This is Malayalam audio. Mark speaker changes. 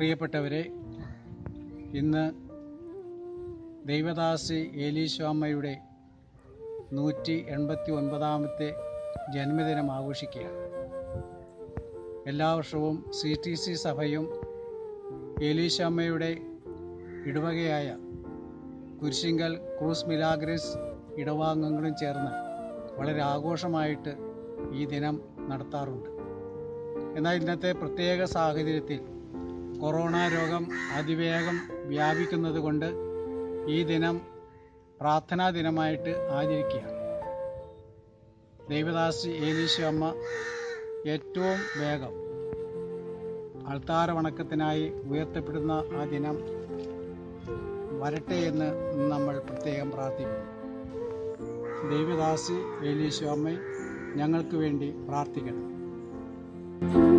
Speaker 1: പ്രിയപ്പെട്ടവരെ ഇന്ന് ദൈവദാസി ഏലീശ്വാമ്മയുടെ നൂറ്റി എൺപത്തി ഒൻപതാമത്തെ ജന്മദിനം ആഘോഷിക്കുകയാണ് എല്ലാ വർഷവും സി ടി സി സഭയും ഏലീശാമ്മയുടെ ഇടവകയായ കുരിശിങ്കൽ ക്രൂസ് മിലാഗ്രസ് ഇടവാംഗങ്ങളും ചേർന്ന് വളരെ ആഘോഷമായിട്ട് ഈ ദിനം നടത്താറുണ്ട് എന്നാൽ ഇന്നത്തെ പ്രത്യേക സാഹചര്യത്തിൽ കൊറോണ രോഗം അതിവേഗം വ്യാപിക്കുന്നത് കൊണ്ട് ഈ ദിനം പ്രാർത്ഥനാ ദിനമായിട്ട് ആചരിക്കുകയാണ് ദൈവദാസി ഏലീശു അമ്മ ഏറ്റവും വേഗം അൾത്താര വണക്കത്തിനായി ഉയർത്തപ്പെടുന്ന ആ ദിനം വരട്ടെ എന്ന് നമ്മൾ പ്രത്യേകം പ്രാർത്ഥിക്കുന്നു ദൈവദാസി ഏലീശു അമ്മ ഞങ്ങൾക്ക് വേണ്ടി പ്രാർത്ഥിക്കണം